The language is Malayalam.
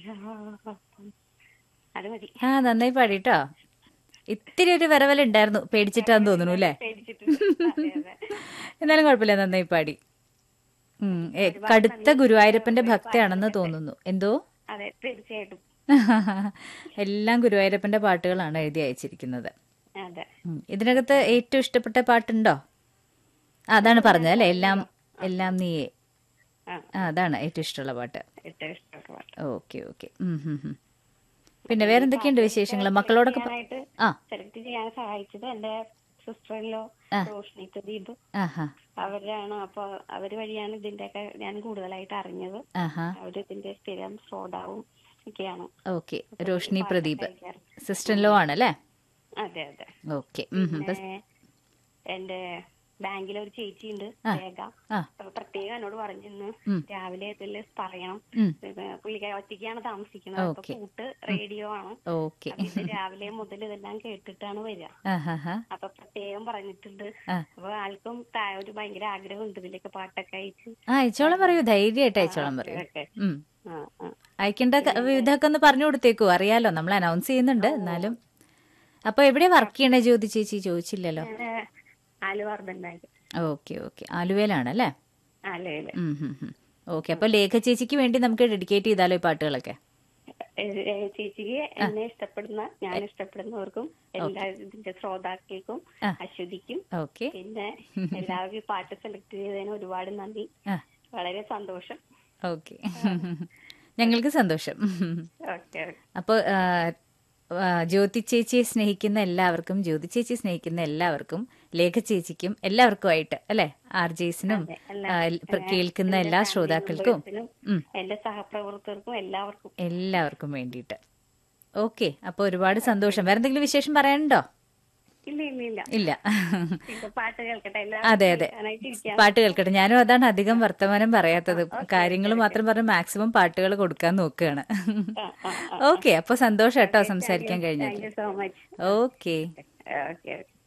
അത് മതി ആ നന്നായി പാടിട്ടോ ഇത്തിരി ഒരു വിറവലുണ്ടായിരുന്നു പേടിച്ചിട്ടാന്ന് തോന്നുന്നു അല്ലേ പേടിച്ചിട്ടുണ്ട് അതെ അതെ എന്നാലും കുഴപ്പമില്ല നന്നായി പാടി ഉം, ഏ, കടുത്ത ഗുരുവായൂരപ്പന്റെ ഭക്തയാണെന്ന് തോന്നുന്നു എന്തോ അതെ തീർച്ചയായിട്ടും എല്ലാം ഗുരുവായൂരപ്പന്റെ പാട്ടുകളാണ് എഴുതി അയച്ചിരിക്കുന്നത് അതെ ഉം, ഇതിനകത്ത് ഏറ്റവും ഇഷ്ടപ്പെട്ട പാട്ടുണ്ടോ ആ, അതാണ് പറഞ്ഞത് അല്ലേ എല്ലാം എല്ലാം നീയേ ആ ആ അതാണ് ഏറ്റവും ഇഷ്ടമുള്ള പാട്ട് ഏറ്റവും ഇഷ്ടപ്പെട്ട പാട്ട് ഓക്കെ ഓക്കെ പിന്നെ വേറെന്തൊക്കെയുണ്ട് വിശേഷങ്ങൾ മക്കളോടൊക്കെ പ- ചെയ്യാനായിട്ട് ആ സെലക്ട് ചെയ്യാൻ സഹായിച്ചത് എന്റെ സിസ്റ്ററിലോ റോഷ്നി പ്രദീപ് ആഹാ അവരാണ് അപ്പൊ അവര് വഴിയാണ് ഇതിന്റെയൊക്കെ ഞാൻ കൂടുതലായിട്ട് അറിഞ്ഞത് ആഹാ അവര് ഇതിന്റെ സ്ഥിരം ശ്രോതാവും ഒക്കെയാണ് ഓക്കെ രോഷ്നി പ്രദീപ് അയക്കാറ്. സിസ്റ്റർ ലോ ആണല്ലേ അതെ അതെ ഓക്കെ പിന്നെ എന്റെ ബാങ്കിലെ ഒരു ചേച്ചിയുണ്ട് രേഖ ആ. അപ്പൊ പ്രത്യേകം എന്നോട് പറഞ്ഞിരുന്നു രാവിലെ ഇതിൽ പറയണം ഉം. ഇത് പുള്ളിക്കാരി ഒറ്റയ്ക്കാണ് താമസിക്കുന്നത് അപ്പൊ ഓക്കെ. കൂട്ട് റേഡിയോ ആണ് ഓക്കെ അപ്പൊ ഇത് രാവിലെ മുതൽ ഇതെല്ലാം കേട്ടിട്ടാണ് വരിക ആഹാ അപ്പൊ പ്രത്യേകം പറഞ്ഞിട്ടുണ്ട് ആ. അപ്പൊ ആൾക്കും താ- ഒരു ഭയങ്കര ആഗ്രഹമുണ്ട് ഇതിലൊക്കെ പാട്ടൊക്കെ അയച്ച് ആ അയച്ചോളം പറയൂ ധൈര്യമായിട്ട് അയച്ചോളം പറയൂ ഒക്കെ. ഉം ആ, ആ. അയക്കേണ്ട ക- ഇതൊക്കെ ഒന്ന് പറഞ്ഞു കൊടുത്തേക്കൂ അറിയാലോ നമ്മൾ അനൗൺസ് ചെയ്യുന്നുണ്ട് എന്നാലും അപ്പൊ എവിടെയാ വർക്ക് ചെയ്യണേ ജ്യോതി ചേച്ചി ചോദിച്ചില്ലല്ലോ ഞാന് Aluva urban bank okay okay ആലുവയിലാണല്ലേ ആലുവയില് ഓക്കെ അപ്പൊ ലേഖ ചേച്ചിക്ക് വേണ്ടി നമുക്ക് ഡെഡിക്കേറ്റ് ചെയ്താലോ ഈ പാട്ടുകളൊക്കെ ഏ, ഏ, ചേച്ചിക്ക് എന്നെ ഇഷ്ടപ്പെടുന്ന ഞാൻ ഇഷ്ടപ്പെടുന്നവർക്കും എല്ലാ ഇതിന്റെ ശ്രോതാക്കൾക്കും ആ. അശ്വതിക്കും ഓക്കെ പിന്നെ എല്ലാവരും ഈ പാട്ട് സെലക്ട് ചെയ്തതിന് ഒരുപാട് നന്ദി ആ വളരെ സന്തോഷം ഓക്കെ ഞങ്ങൾക്ക് സന്തോഷം ഓക്കെ അപ്പോൾ ജ്യോതി ചേച്ചിയെ സ്നേഹിക്കുന്ന എല്ലാവർക്കും ജ്യോതി ചേച്ചി സ്നേഹിക്കുന്ന എല്ലാവർക്കും ലേഖ ചേച്ചിക്കും എല്ലാവർക്കുമായിട്ട് അല്ലെ ആർ ജെസിനും കേൾക്കുന്ന എല്ലാ ശ്രോതാക്കൾക്കും ഉം. എന്റെ സഹപ്രവർത്തകർക്കും എല്ലാവർക്കും എല്ലാവർക്കും വേണ്ടിയിട്ട് ഓക്കെ അപ്പോൾ ഒരുപാട് സന്തോഷം വേറെ എന്തെങ്കിലും വിശേഷം പറയാനുണ്ടോ ഇല്ല ഇല്ല ഇല്ല ഇല്ല ഇപ്പൊ പാട്ട് കേൾക്കട്ടെ അതെ അതെ കേൾക്കാനായിട്ട് ഇരിക്കാം പാട്ട് കേൾക്കട്ടെ ഞാനും അതാണ് അധികം വർത്തമാനം പറയാത്തത് കാര്യങ്ങൾ മാത്രം പറഞ്ഞ് മാക്സിമം പാട്ടുകൾ കൊടുക്കാൻ നോക്കുകയാണ് ആ, ആ, ഓക്കെ അപ്പൊ സന്തോഷം കേട്ടോ സംസാരിക്കാൻ താങ്ക് കഴിഞ്ഞത് you so much okay okay okay